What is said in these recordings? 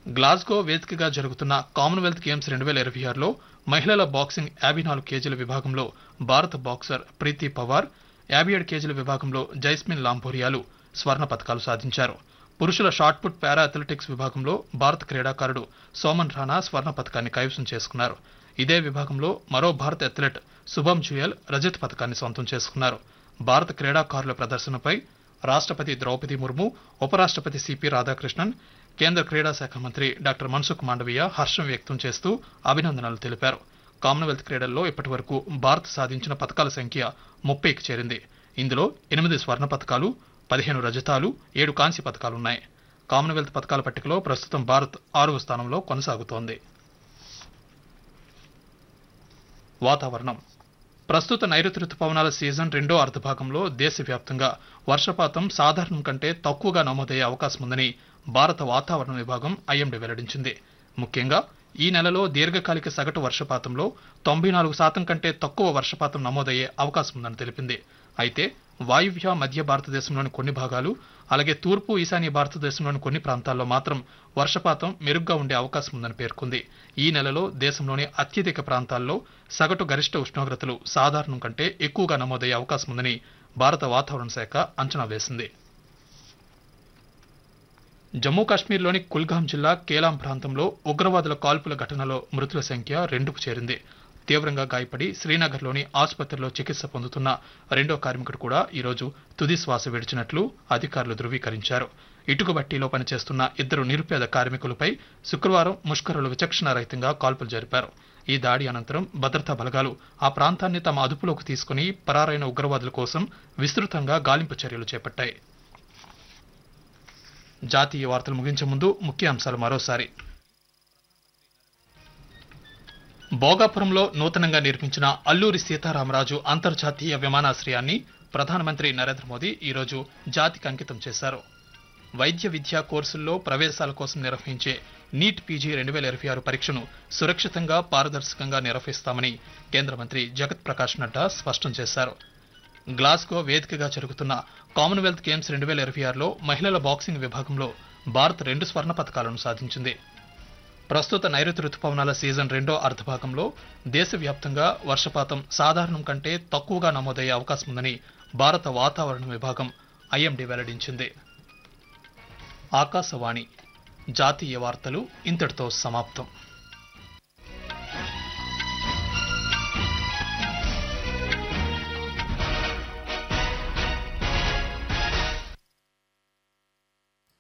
Glasgow వేదికగా జరుగుతున్న Commonwealth games రెండు వేల ఇరవై ఆరులో మహిళల బాక్సింగ్ యాభై నాలుగు కేజీల విభాగంలో భారత బాక్సర్ ప్రీతి పవార్ యాభై ఏడు కేజీల విభాగంలో జైస్మిన్ లాంభోరియాలు స్వర్ణ పతకాలు సాధించారు పురుషుల షాట్ పుట్ పారా అథ్లెటిక్స్ విభాగంలో భారత క్రీడాకారుడు సోమన్ రాణా స్వర్ణ పతకాన్ని కైవసం చేసుకున్నారు ఇదే విభాగంలో మరో భారత అథ్లెట్ శుభం జుయల్ రజత్ పతకాన్ని సొంతం చేసుకున్నారు భారత క్రీడాకారుల ప్రదర్శనపై రాష్ట్రపతి ద్రౌపది ముర్ము ఉపరాష్ట్రపతి సిపి రాధాకృష్ణన్ కేంద్ర క్రీడా శాఖ మంత్రి డాక్టర్ మన్సుఖ్ మాండవీయ హర్షం వ్యక్తం చేస్తూ అభినందనలు తెలిపారు కామన్వెల్త్ క్రీడల్లో ఇప్పటి వరకు భారత్ సాధించిన పతకాల సంఖ్య ముప్పైకి చేరింది ఇందులో ఎనిమిది స్వర్ణ పతకాలు పదిహేను రజతాలు ఏడు కాంస్య పతకాలున్నాయి కామన్వెల్త్ పతకాల పట్టికలో ప్రస్తుతం భారత్ ఆరవ స్థానంలో కొనసాగుతోంది వాతావరణం ప్రస్తుత నైరుతి రుతుపవనాల సీజన్ రెండో అర్ధభాగంలో దేశవ్యాప్తంగా వర్షపాతం సాధారణం కంటే తక్కువగా నమోదయ్యే అవకాశం ఉందని భారత వాతావరణ విభాగం ఐఎండీ వెల్లడించింది ముఖ్యంగా ఈ నెలలో దీర్ఘకాలిక సగటు వర్షపాతంలో తొంభై నాలుగు శాతం కంటే తక్కువ వర్షపాతం నమోదయ్యే అవకాశం ఉందని తెలిపింది అయితే వాయువ్య మధ్య భారతదేశంలోని కొన్ని భాగాలు అలాగే తూర్పు ఈశాన్య భారతదేశంలోని కొన్ని ప్రాంతాల్లో మాత్రం వర్షపాతం మెరుగ్గా ఉండే అవకాశం ఉందని పేర్కొంది ఈ నెలలో దేశంలోని అత్యధిక ప్రాంతాల్లో సగటు గరిష్ట ఉష్ణోగ్రతలు సాధారణం కంటే ఎక్కువగా నమోదయ్యే అవకాశం ఉందని భారత వాతావరణ శాఖ అంచనా వేసింది జమ్మూ కాశ్మీర్లోని కుల్గాం జిల్లా కేలాం ప్రాంతంలో ఉగ్రవాదుల కాల్పుల ఘటనలో మృతుల సంఖ్య రెండుకు చేరింది తీవ్రంగా గాయపడి శ్రీనగర్లోని ఆసుపత్రిలో చికిత్స పొందుతున్న రెండో కార్మికుడు కూడా ఈరోజు తుది శ్వాస విడిచినట్లు అధికారులు ధృవీకరించారు ఇటుక బట్టీలో పనిచేస్తున్న ఇద్దరు నిరుపేద కార్మికులపై శుక్రవారం ముష్కరులు విచక్షణారహితంగా కాల్పులు జరిపారు ఈ దాడి అనంతరం భద్రతా బలగాలు ఆ ప్రాంతాన్ని తమ అదుపులోకి తీసుకుని పరారైన ఉగ్రవాదుల కోసం విస్తృతంగా గాలింపు చర్యలు చేపట్టాయి జాతీయ వార్తలు ముగించే ముందు ముఖ్య అంశాలు మరోసారి భోగాపురంలో నూతనంగా నిర్మించిన అల్లూరి సీతారామరాజు అంతర్జాతీయ విమానాశ్రయాన్ని ప్రధానమంత్రి నరేంద్ర మోదీ ఈరోజు జాతికి అంకితం చేశారు వైద్య విద్యా కోర్సుల్లో ప్రవేశాల కోసం నిర్వహించే నీట్ పీజీ రెండు వేల ఇరవై ఆరు పరీక్షను సురక్షితంగా పారదర్శకంగా నిర్వహిస్తామని కేంద్ర మంత్రి జగత్ ప్రకాష్ నడ్డా స్పష్టం చేశారు గ్లాస్గో వేదికగా జరుగుతున్న కామన్వెల్త్ గేమ్స్ రెండు వేల ఇరవై ఆరులో మహిళల బాక్సింగ్ విభాగంలో భారత్ రెండు స్వర్ణ పతకాలను సాధించింది ప్రస్తుత నైరుతి రుతుపవనాల సీజన్ రెండో అర్ధభాగంలో దేశవ్యాప్తంగా వర్షపాతం సాధారణం కంటే తక్కువగా నమోదయ్యే అవకాశం ఉందని భారత వాతావరణ విభాగం ఐఎండీ వెల్లడించింది ఆకాశవాణి జాతీయ వార్తలు ఇంతటితో సమాప్తం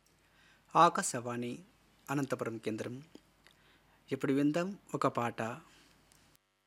ఆకాశవాణి అనంతపురం కేంద్రం ఇప్పుడు విందాం ఒక పాట